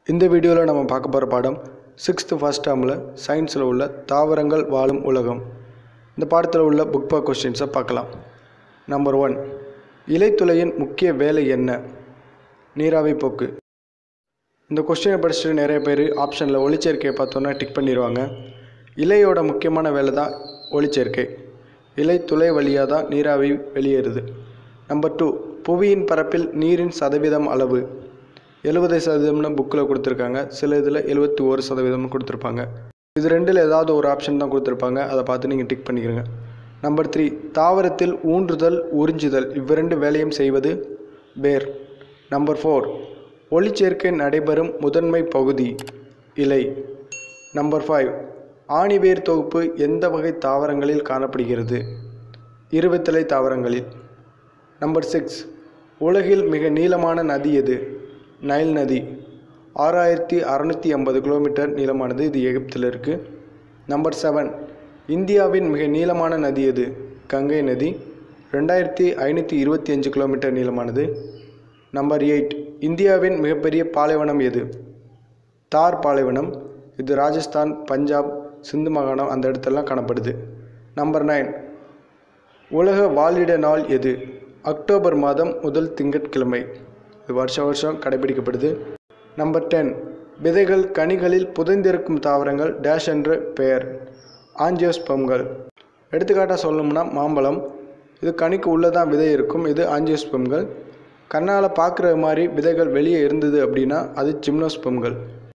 இந்த வீடியோவில் நம்ம பார்க்க போகிற பாடம் சிக்ஸ்த்து ஃபஸ்ட் டேர்மில் சயின்ஸில் உள்ள தாவரங்கள் வாழும் உலகம் இந்த பாடத்தில் உள்ள புக் பேக் கொஸ்டின்ஸை பார்க்கலாம் நம்பர் ஒன் இலைத்துளையின் முக்கிய வேலை என்ன நீராவி போக்கு இந்த கொஸ்டினை படிச்சுட்டு நிறைய பேர் ஆப்ஷனில் ஒளிச்சேர்க்கையை பார்த்தோன்னா டிக் பண்ணிடுவாங்க இலையோட முக்கியமான வேலை தான் ஒளிச்சேர்க்கை இலை துளை வழியாக தான் நீராவி வெளியேறுது நம்பர் டூ புவியின் பரப்பில் நீரின் சதவீதம் அளவு எழுபது சதவீதம்னு புக்கில் கொடுத்துருக்காங்க சில இதில் எழுபத்தி ஒரு சதவீதம்னு கொடுத்துருப்பாங்க இது ரெண்டில் ஏதாவது ஒரு ஆப்ஷன் தான் கொடுத்துருப்பாங்க அதை பார்த்து நீங்கள் டிக் பண்ணிக்கிறங்க நம்பர் த்ரீ தாவரத்தில் ஊன்றுதல் உறிஞ்சுதல் இவ்விரண்டு வேலையும் செய்வது வேர் நம்பர் ஃபோர் ஒளிச்சேர்க்கை நடைபெறும் முதன்மை பகுதி இலை நம்பர் ஃபைவ் ஆணிவேர் தொகுப்பு எந்த வகை தாவரங்களில் காணப்படுகிறது இருபத்திலை தாவரங்களில் நம்பர் சிக்ஸ் உலகில் மிக நீளமான நதி எது நைல் நதி ஆறாயிரத்தி அறநூற்றி ஐம்பது கிலோமீட்டர் நீளமானது இது எகிப்தில் இருக்குது நம்பர் செவன் இந்தியாவின் மிக நீளமான நதி எது கங்கை நதி ரெண்டாயிரத்தி ஐநூற்றி இருபத்தி அஞ்சு கிலோமீட்டர் நீளமானது நம்பர் எயிட் இந்தியாவின் மிகப்பெரிய பாலைவனம் எது தார் பாலைவனம் இது ராஜஸ்தான் பஞ்சாப் சிந்து மாகாணம் அந்த இடத்துலலாம் காணப்படுது நம்பர் நைன் உலக வாழிட நாள் எது அக்டோபர் மாதம் முதல் திங்கட்கிழமை இது வருஷம் வருஷம் கடைபிடிக்கப்படுது நம்பர் டென் விதைகள் கனிகளில் புதைந்திருக்கும் தாவரங்கள் டேஷ் என்ற பெயர் ஆஞ்சியோஸ்பம்கள் எடுத்துக்காட்டாக சொல்லணும்னா மாம்பழம் இது கனிக்கு உள்ளே தான் விதை இருக்கும் இது ஆஞ்சியோஸ்பம்கள் கண்ணால் பார்க்குற மாதிரி விதைகள் வெளியே இருந்தது அப்படின்னா அது ஜிம்னோஸ்பம்கள்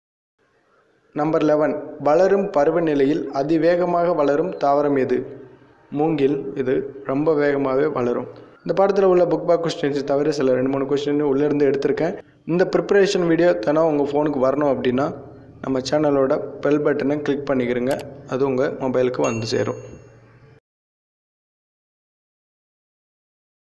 நம்பர் லெவன் வளரும் பருவநிலையில் அதிவேகமாக வளரும் தாவரம் எது மூங்கில் இது ரொம்ப வேகமாகவே வளரும் இந்த பாடத்தில் உள்ள புக் பேக் கொஸ்டின்ஸ் தவிர சில ரெண்டு மூணு கொஸ்டின் உள்ளேருந்து எடுத்திருக்கேன் இந்த ப்ரிப்பரேஷன் வீடியோ தினம் உங்கள் ஃபோனுக்கு வரணும் அப்படின்னா நம்ம சேனலோட பெல் பட்டனை கிளிக் பண்ணிக்கிறங்க அது உங்கள் மொபைலுக்கு வந்து சேரும்